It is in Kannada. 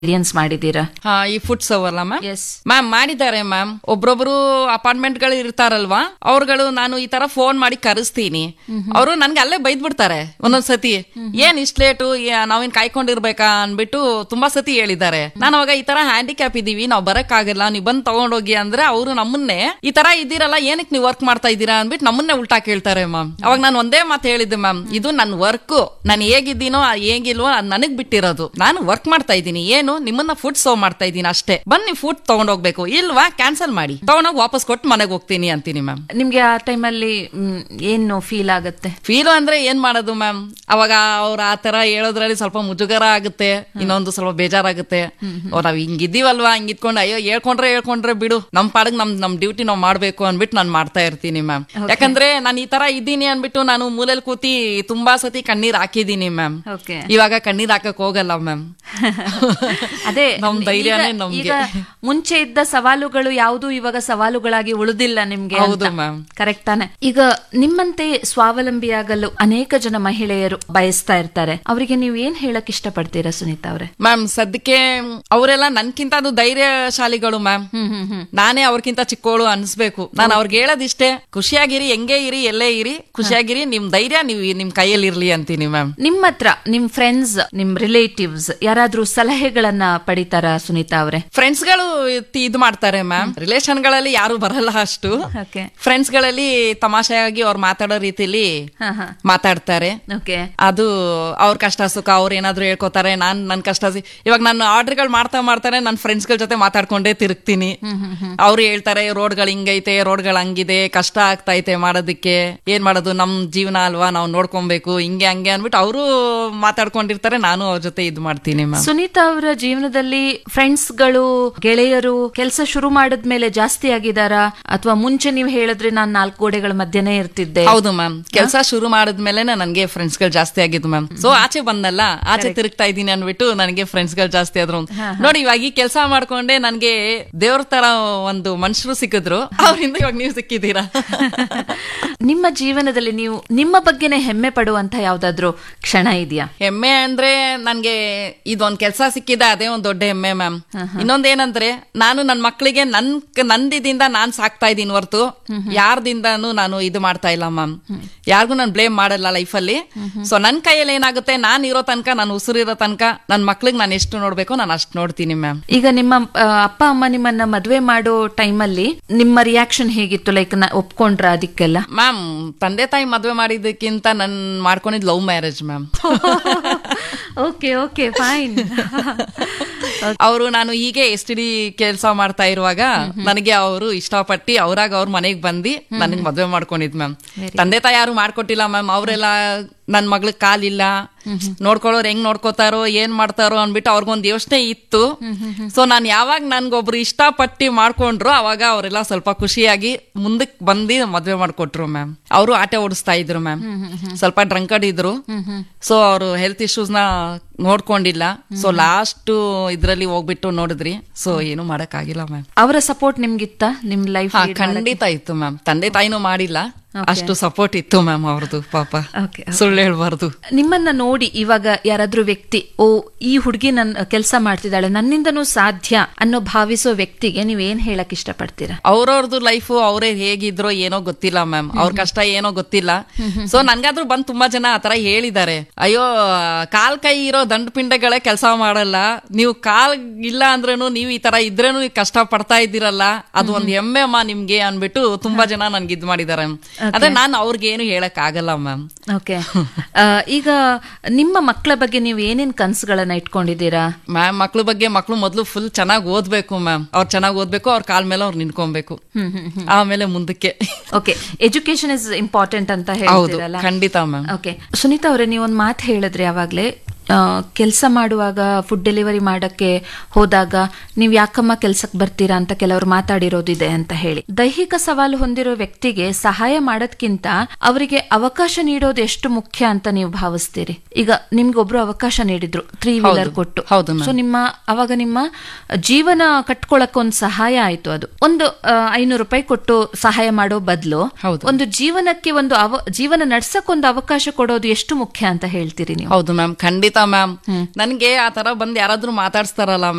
ಎಕ್ಸ್ಪೀರಿಯನ್ಸ್ ಮಾಡಿದೀರಾ ಹಾ ಈ ಫುಡ್ಸ್ ಅವಲ್ಲ ಮ್ಯಾಮ್ ಎಸ್ ಮ್ಯಾಮ್ ಮಾಡಿದ್ದಾರೆ ಮ್ಯಾಮ್ ಒಬ್ರೊಬ್ರು ಅಪಾರ್ಟ್ಮೆಂಟ್ ಗಳು ಇರ್ತಾರಲ್ವಾ ಅವ್ರುಗಳು ನಾನು ಈ ತರ ಫೋನ್ ಮಾಡಿ ಕರೆಸ್ತೀನಿ ಅವರು ನನ್ಗೆ ಅಲ್ಲೇ ಬೈದ್ ಬಿಡ್ತಾರೆ ಒಂದೊಂದ್ ಸತಿ ಏನ್ ಇಷ್ಟ ಲೇಟು ನಾವೇನ್ ಕಾಯ್ಕೊಂಡಿರ್ಬೇಕಾ ಅನ್ಬಿಟ್ಟು ತುಂಬಾ ಸತಿ ಹೇಳಿದ್ದಾರೆ ನಾನು ಅವಾಗ ಈ ತರ ಹ್ಯಾಂಡಿಕ್ಯಾಪ್ ಇದೀವಿ ನಾವ್ ಬರಕ್ ಆಗಲ್ಲ ನೀವ್ ಬಂದ್ ತಗೊಂಡೋಗಿ ಅಂದ್ರೆ ಅವರು ನಮ್ಮನ್ನೇ ಈ ತರ ಇದ್ದೀರಲ್ಲ ಏನಕ್ಕೆ ನೀವು ವರ್ಕ್ ಮಾಡ್ತಾ ಇದ್ದೀರಾ ಅನ್ಬಿಟ್ಟು ನಮ್ಮನ್ನೇ ಉಲ್ಟಾ ಕೇಳ್ತಾರೆ ಮ್ಯಾಮ್ ಅವಾಗ ನಾನು ಒಂದೇ ಮಾತು ಹೇಳಿದ್ದೆ ಮ್ಯಾಮ್ ಇದು ನನ್ನ ವರ್ಕ್ ನಾನು ಹೇಗಿದ್ದೀನೋ ಹೇಗಿಲ್ವೋ ಅದ್ ನನಗ್ ಬಿಟ್ಟಿರೋದು ನಾನು ವರ್ಕ್ ಮಾಡ್ತಾ ಇದ್ದೀನಿ ಏನು ನಿಮ್ಮನ್ನ ಫುಡ್ ಸರ್ವ್ ಮಾಡ್ತಾ ಇದ್ದೀನಿ ಅಷ್ಟೇ ಬಂದ್ ನೀವು ಫುಡ್ ತಗೊಂಡೋಗ್ಬೇಕು ಇಲ್ವಾ ಕ್ಯಾನ್ಸಲ್ ಮಾಡಿ ತಗೊಂಡೋಗಿ ವಾಪಸ್ ಕೊಟ್ಟು ಮನೆಗೆ ಹೋಗ್ತೀನಿ ಅಂತೀನಿ ಮ್ಯಾಮ್ ನಿಮ್ಗೆ ಆ ಟೈಮಲ್ಲಿ ಏನು ಫೀಲ್ ಆಗುತ್ತೆ ಫೀಲು ಅಂದ್ರೆ ಏನ್ ಮಾಡೋದು ಮ್ಯಾಮ್ ಅವಾಗ ಅವ್ರ ಆ ತರ ಹೇಳೋದ್ರಲ್ಲಿ ಸ್ವಲ್ಪ ಮುಜುಗರ ಆಗುತ್ತೆ ಇನ್ನೊಂದು ಸ್ವಲ್ಪ ಬೇಜಾರಾಗುತ್ತೆ ಓ ನಾವ್ ಹಿಂಗಿದ್ದೀವಲ್ವಾ ಹಿಂಗಿದ್ಕೊಂಡು ಅಯ್ಯೋ ಹೇಳ್ಕೊಂಡ್ರೆ ಹೇಳ್ಕೊಂಡ್ರೆ ಬಿಡು ನಮ್ ಪಾಡಿಗೆ ನಮ್ ನಮ್ ಡ್ಯೂಟಿ ನಾವ್ ಮಾಡ್ಬೇಕು ಅನ್ಬಿಟ್ಟು ನಾನು ಮಾಡ್ತಾ ಇರ್ತೀನಿ ಮ್ಯಾಮ್ ಯಾಕಂದ್ರೆ ನಾನು ಈ ತರ ಇದ್ದೀನಿ ಅನ್ಬಿಟ್ಟು ನಾನು ಮೂಲೆಲ್ ಕೂತಿ ತುಂಬಾ ಸತಿ ಕಣ್ಣೀರ್ ಹಾಕಿದೀನಿ ಮ್ಯಾಮ್ ಓಕೆ ಇವಾಗ ಕಣ್ಣೀರ್ ಹಾಕಕ್ ಹೋಗಲ್ಲ ಮ್ಯಾಮ್ ಅದೇ ನಮ್ ಧೈರ್ಯನೇ ಈಗ- ನಮ್ಗೆ. ಈಗ ಮುಂಚೆ ಇದ್ದ ಸವಾಲುಗಳು ಯಾವುದು ಇವಾಗ ಸವಾಲುಗಳಾಗಿ ಉಳಿದಿಲ್ಲ ನಿಮ್ಗೆ ಹೌದು ಮ್ಯಾಮ್ ಕರೆಕ್ಟ್ ತಾನೆ ಈಗ ನಿಮ್ಮಂತೆ ಸ್ವಾವಲಂಬಿಯಾಗಲು ಅನೇಕ ಜನ ಮಹಿಳೆಯರು ಬಯಸ್ತಾ ಇರ್ತಾರೆ ಅವರಿಗೆ ನೀವು ಏನ್ ಹೇಳಕ್ ಇಷ್ಟಪಡ್ತೀರಾ ಸುನೀತಾ ಅವ್ರೆ ಮ್ಯಾಮ್ ಸದ್ಯಕ್ಕೆ ಅವರೆಲ್ಲ ನನ್ಕಿಂತ ಅದು ಧೈರ್ಯಶಾಲಿಗಳು ಮ್ಯಾಮ್ ಹ್ಮ್ ಹ್ಮ್ ಹ್ಮ್ ನಾನೇ ಅವ್ರಕ್ಕಿಂತ ಚಿಕ್ಕೋಳು ಅನ್ಸ್ಬೇಕು ನಾನು ಅವ್ರಿಗೆ ಹೇಳೋದಿಷ್ಟೇ ಖುಷಿಯಾಗಿರಿ ಹೆಂಗೆ ಇರಿ ಎಲ್ಲೇ ಇರಿ ಖುಷಿಯಾಗಿರಿ ನಿಮ್ ಧೈರ್ಯ ನೀವು ನಿಮ್ ಕೈಯಲ್ಲಿ ಇರ್ಲಿ ಅಂತೀನಿ ಮ್ಯಾಮ್ ನಿಮ್ಮ ಹತ್ರ ನಿಮ್ ಫ್ರೆಂಡ್ಸ್ ನಿಮ್ ರಿಲೇಟಿವ್ಸ್ ಯಾರಾದ್ರೂ ಸಲಹೆಗಳನ್ನ ಪಡಿತಾರ ಸುನೀತಾ ಅವ್ರೆ ಫ್ರೆಂಡ್ಸ್ ಗಳು ಇತ್- ಇದು ಮಾಡ್ತಾರೆ ಮ್ಯಾಮ್ ರಿಲೇಷನ್ ಗಳಲ್ಲಿ ಯಾರು ಬರಲ್ಲ ಅಷ್ಟು ಓಕೆ ಫ್ರೆಂಡ್ಸ್ ಗಳಲ್ಲಿ ತಮಾಷೆಯಾಗಿ ಅವ್ರು ಮಾತಾಡೋ ರೀತಿಲಿ ಹಾ ಹಾ ಮಾತಾಡ್ತಾರೆ ಓಕೆ ಅದು ಅವ್ರ ಕಷ್ಟ ಸುಖ ಅವ್ರು ಏನಾದ್ರು ಹೇಳ್ಕೊತಾರೆ ನಾನ್ ನನ್ ಕಷ್ಟ ಸಿ- ಇವಾಗ ನಾನು ಆರ್ಡರ್ಗಳು ಮಾಡ್ತಾ ಮಾಡ್ತಾರೆ ನನ್ನ ಫ್ರೆಂಡ್ಸ್ ಗಳ ಜೊತೆ ಮಾತಾಡ್ಕೊಂಡೇ ತಿರುಗ್ತೀನಿ ಅವ್ರು ಹೇಳ್ತಾರೆ ರೋಡ್ಗಳು ಹಿಂಗೈತೆ ರೋಡ್ಗಳು ಹಂಗಿದೆ ಕಷ್ಟ ಆಗ್ತೈತೆ ಮಾಡೋದಕ್ಕೆ ಏನ್ ಮಾಡೋದು ನಮ್ ಜೀವನ ಅಲ್ವಾ ನಾವು ನೋಡ್ಕೊಬೇಕು ಹಿಂಗೆ ಹಂಗೆ ಅನ್ಬಿಟ್ಟು ಅವರು ಮಾತಾಡ್ಕೊಂಡಿರ್ತಾರೆ ನಾನು ಅವ್ರ ಜೊತೆ ಇದು ಮಾಡ್ತೀನಿ ಮ್ಯಾಮ್ ಸುನೀತಾ ಅವರ ಜೀವನದಲ್ಲಿ ಫ್ರೆಂಡ್ಸ್ ಗಳು ಗೆಳೆಯರು ಕೆಲಸ ಶುರು ಮಾಡಿದ್ಮೇಲೆ ಜಾಸ್ತಿ ಆಗಿದಾರಾ ಅಥವಾ ಮುಂಚೆ ನೀವು ಹೇಳಿದ್ರೆ ನಾನು ನಾಲ್ಕು ಗೋಡೆಗಳ ಮಧ್ಯೆನೇ ಇರ್ತಿದ್ದೆ ಹೌದು ಮ್ಯಾಮ್ ಕೆಲಸ ಶುರು ಮಾಡಿದ್ಮೇಲೆ ನನ್ಗೆ ಫ್ರೆಂಡ್ಸ್ ಗಳು ಜಾಸ್ತಿ ಆಗಿದ್ದು ಮ್ಯಾಮ್ ಸೊ ಆಚೆ ಬಂದಲ್ಲ ಆಚೆ ತಿರುಗ್ತಾ ಇದ್ದೀನಿ ಅನ್ಬಿಟ್ಟು ನನಗೆ ಫ್ರೆಂಡ್ಸ್ ಗಳು ಜಾಸ್ತಿ ಆದ್ರು ನೋಡಿ ಇವಾಗ ಈ ಕೆಲಸ ಮಾಡ್ಕೊಂಡೆ ನನ್ಗೆ ದೇವ್ರ ತರ ಒಂದು ಮನುಷ್ಯರು ಸಿಕ್ಕಿದ್ರು ಅವರಿಂದ ಇವಾಗ ನೀವು ಸಿಕ್ಕಿದ್ದೀರಾ ನಿಮ್ಮ ಜೀವನದಲ್ಲಿ ನೀವು ನಿಮ್ಮ ಬಗ್ಗೆನೇ ಹೆಮ್ಮೆ ಪಡುವಂತ ಯಾವ್ದಾದ್ರು ಕ್ಷಣ ಇದೆಯಾ ಹೆಮ್ಮೆ ಅಂದ್ರೆ ನನ್ಗೆ ಇದೊಂದ್ ಕೆಲಸ ಸಿಕ್ಕಿದೆ ಅದೇ ಒಂದ್ ದೊಡ್ಡ ಹೆಮ್ಮೆ ಮ್ಯಾಮ್ ಇನ್ನೊಂದೇನಂದ್ರೆ ನಾನು ನನ್ ಮಕ್ಳಿಗೆ ನನ್ ನಂದಿದಿಂದ ನಾನ್ ಸಾಕ್ತಾ ಇದೀನಿ ಹೊರ್ತು ಯಾರ್ದಿಂದಾನು ನಾನು ಇದು ಮಾಡ್ತಾ ಇಲ್ಲ ಮ್ಯಾಮ್ ಯಾರಿಗೂ ನಾನು ಬ್ಲೇಮ್ ಮಾಡಲ್ಲ ಲೈಫಲ್ಲಿ ಸೊ ನನ್ ಕೈಯಲ್ಲಿ ಏನಾಗುತ್ತೆ ನಾನ್ ಇರೋ ತನಕ ನಾನು ಉಸಿರಿರೋ ತನಕ ನನ್ ಮಕ್ಳಿಗೆ ನಾನು ಎಷ್ಟು ನೋಡ್ಬೇಕು ನಾನು ಅಷ್ಟು ನೋಡ್ತೀನಿ ಮ್ಯಾಮ್ ಈಗ ನಿಮ್ಮ ಆ, ಅಪ್ಪ ಅಮ್ಮ ನಿಮ್ಮನ್ನ ಮದ್ವೆ ಮಾಡೋ ಟೈಮಲ್ಲಿ ನಿಮ್ಮ ರಿಯಾಕ್ಷನ್ ಹೇಗಿತ್ತು ಲೈಕ್ ಒಪ್ಕೊಂಡ್ರ ಅದಕ್ಕೆಲ್ಲ ಮ್ಯಾಮ್ ತಂದೆ ತಾಯಿ ಮದ್ವೆ ಮಾಡಿದ್ದಕ್ಕಿಂತ ನನ್ ಮಾಡ್ಕೊಂಡಿದ್ love marriage ma'am okay okay fine ಅವರು ನಾನು ಹೀಗೆ ಎಸ್ ಟಿ ಡಿ ಕೆಲಸ ಮಾಡ್ತಾ ಇರುವಾಗ ನನಗೆ ಅವರು ಇಷ್ಟಪಟ್ಟು ಅವ್ರಾಗ ಅವ್ರ ಮನೆಗ್ ಬಂದು ನನಗ್ ಮದ್ವೆ ಮಾಡ್ಕೊಂಡಿದ್ ಮ್ಯಾಮ್ ತಂದೆ ತಾಯಿ ಯಾರು ಮಾಡ್ಕೊಟ್ಟಿಲ್ಲ ಮ್ಯಾಮ್ ಅವರೆಲ್ಲ ನನ್ ಮಗ್ಳಿಗ್ ಕಾಲಿಲ್ಲ ನೋಡ್ಕೊಳ್ಳೋರು ಹೆಂಗ್ ನೋಡ್ಕೋತಾರೋ ಏನ್ ಮಾಡ್ತಾರೋ ಅನ್ಬಿಟ್ಟು ಅವ್ರಿಗೊಂದ್ ಯೋಚನೆ ಇತ್ತು ಸೊ ನಾನ್ ಯಾವಾಗ ನನ್ಗೊಬ್ರು ಇಷ್ಟಪಟ್ಟು ಮಾಡ್ಕೊಂಡ್ರು ಅವಾಗ ಅವರೆಲ್ಲ ಸ್ವಲ್ಪ ಖುಷಿಯಾಗಿ ಮುಂದಕ್ ಬಂದು ಮದ್ವೆ ಮಾಡ್ಕೊಟ್ರು ಮ್ಯಾಮ್ ಅವರು ಆಟೆ ಓಡಿಸ್ತಾ ಇದ್ರು ಮ್ಯಾಮ್ ಸ್ವಲ್ಪ ಡ್ರಂಕಡ್ ಇದ್ರು ಸೊ ಅವರು ಹೆಲ್ತ್ ಇಶ್ಯೂಸ್ ನ ನೋಡ್ಕೊಂಡಿಲ್ಲ ಸೊ ಲಾಸ್ಟ್ ಇದ್ರಲ್ಲಿ ಹೋಗ್ಬಿಟ್ಟು ನೋಡಿದ್ರಿ ಸೊ ಏನು ಮಾಡಕ್ ಆಗಿಲ್ಲ ಮ್ಯಾಮ್ ಅವರ ಸಪೋರ್ಟ್ ನಿಮ್ಗಿತ್ತ ನಿಮ್ ಲೈಫ್ ಹಾ ಖಂಡಿತ ಇತ್ತು ಮ್ಯಾಮ್ ತಂದೆ ತಾಯಿನೂ ಮಾಡಿಲ್ಲ ಅಷ್ಟು ಸಪೋರ್ಟ್ ಇತ್ತು ಮ್ಯಾಮ್ ಅವ್ರದ್ದು ಪಾಪ ಓಕೆ ಸುಳ್ಳು ಹೇಳ್ಬಾರ್ದು ನಿಮ್ಮನ್ನ ನೋಡಿ ಇವಾಗ ಯಾರಾದ್ರೂ ವ್ಯಕ್ತಿ ಓ ಈ ಹುಡುಗಿ ನನ್ ಕೆಲಸ ಮಾಡ್ತಿದ್ದಾಳೆ ನನ್ನಿಂದನೂ ಸಾಧ್ಯ ಅನ್ನೋ ಭಾವಿಸೋ ವ್ಯಕ್ತಿಗೆ ನೀವ್ ಏನ್ ಹೇಳಕ್ ಇಷ್ಟಪಡ್ತೀರಾ ಅವ್ರವ್ರದ್ದು ಲೈಫ್ ಅವರೇ ಹೇಗಿದ್ರೋ ಏನೋ ಗೊತ್ತಿಲ್ಲ ಮ್ಯಾಮ್ ಅವ್ರ ಕಷ್ಟ ಏನೋ ಗೊತ್ತಿಲ್ಲ ಸೊ ನನ್ಗಾದ್ರೂ ಬಂದ್ ತುಂಬಾ ಜನ ಆತರ ಹೇಳಿದ್ದಾರೆ ಅಯ್ಯೋ ಕಾಲ್ ಕೈ ಇರೋ ದಂಡ ಪಿಂಡಗಳೇ ಕೆಲಸ ಮಾಡಲ್ಲ ನೀವು ಕಾಲ್ ಇಲ್ಲ ಅಂದ್ರೇನು ನೀವು ಈ ತರ ಇದ್ರೇನು ನೀವು ಕಷ್ಟ ಪಡ್ತಾ ಇದ್ದೀರಲ್ಲ ಅದು ಒಂದ್ ಹೆಮ್ಮೆ ಅಮ್ಮ ನಿಮ್ಗೆ ಅನ್ಬಿಟ್ಟು ತುಂಬಾ ಜನ ನನ್ಗೆ ಇದ್ ಮಾಡಿದ್ದಾರೆ ಅದೇ ನಾನು ಅವ್ರಿಗೆ ಏನು ಹೇಳಕ್ ಆಗಲ್ಲ ಮ್ಯಾಮ್ ಓಕೆ ಈಗ ನಿಮ್ಮ ಮಕ್ಕಳ ಬಗ್ಗೆ ನೀವು ಏನೇನ್ ಕನ್ಸುಗಳನ್ನ ಇಟ್ಕೊಂಡಿದ್ದೀರಾ ಮ್ಯಾಮ್ ಮಕ್ಳ ಬಗ್ಗೆ ಮಕ್ಳು ಮೊದ್ಲು ಫುಲ್ ಚೆನ್ನಾಗಿ ಓದ್ಬೇಕು ಮ್ಯಾಮ್ ಅವ್ರು ಚೆನ್ನಾಗಿ ಓದ್ಬೇಕು ಅವ್ರ ಕಾಲ್ ಮೇಲೆ ಅವ್ರು ನಿಂತ್ಕೊಬೇಕು ಆಮೇಲೆ ಮುಂದಕ್ಕೆ ಓಕೆ ಎಜುಕೇಶನ್ ಇಸ್ ಇಂಪಾರ್ಟೆಂಟ್ ಅಂತ ಹೌದು ಹೇಳ್ತೀರಲ್ಲ ಖಂಡಿತ ಮ್ಯಾಮ್ ಓಕೆ ಸುನೀತಾ ಅವರೇ ನೀವೊಂದು ಮಾತು ಹೇಳಿದ್ರಿ ಅವಾಗ್ಲೇ ಕೆಲಸ ಮಾಡುವಾಗ ಫುಡ್ ಡೆಲಿವರಿ ಮಾಡಕ್ಕೆ ಹೋದಾಗ ನೀವು ಯಾಕಮ್ಮ ಕೆಲ್ಸಕ್ಕೆ ಬರ್ತೀರಾ ಅಂತ ಕೆಲವರು ಮಾತಾಡಿರೋದಿದೆ ಅಂತ ಹೇಳಿ ದೈಹಿಕ ಸವಾಲು ಹೊಂದಿರೋ ವ್ಯಕ್ತಿಗೆ ಸಹಾಯ ಮಾಡೋದ್ಕಿಂತ ಅವರಿಗೆ ಅವಕಾಶ ನೀಡೋದು ಎಷ್ಟು ಮುಖ್ಯ ಅಂತ ನೀವು ಭಾವಿಸ್ತೀರಿ ಈಗ ನಿಮ್ಗೊಬ್ರು ಅವಕಾಶ ನೀಡಿದ್ರು ತ್ರೀ ವೀಲರ್ ಕೊಟ್ಟು ಹೌದು ಸೊ ನಿಮ್ಮ ಅವಾಗ ನಿಮ್ಮ ಜೀವನ ಕಟ್ಕೊಳಕ್ ಒಂದು ಸಹಾಯ ಆಯ್ತು ಅದು ಒಂದು ಆ, ಐನೂರು ರೂಪಾಯಿ ಕೊಟ್ಟು ಸಹಾಯ ಮಾಡೋ ಬದಲು ಹೌದು. ಒಂದು ಜೀವನಕ್ಕೆ ಒಂದು ಅವ ಜೀವನ ನಡ್ಸಕ್ ಒಂದು ಅವಕಾಶ ಕೊಡೋದು ಎಷ್ಟು ಮುಖ್ಯ ಅಂತ ಹೇಳ್ತೀರಿ ನೀವು ಹೌದು ಮ್ಯಾಮ್ ಖಂಡಿತ ಖಂಡಿತ ಮ್ಯಾಮ್ ನನ್ಗೆ ಆ ತರ ಬಂದ್ ಯಾರಾದ್ರೂ ಮಾತಾಡ್ಸ್ತಾರಲ್ಲ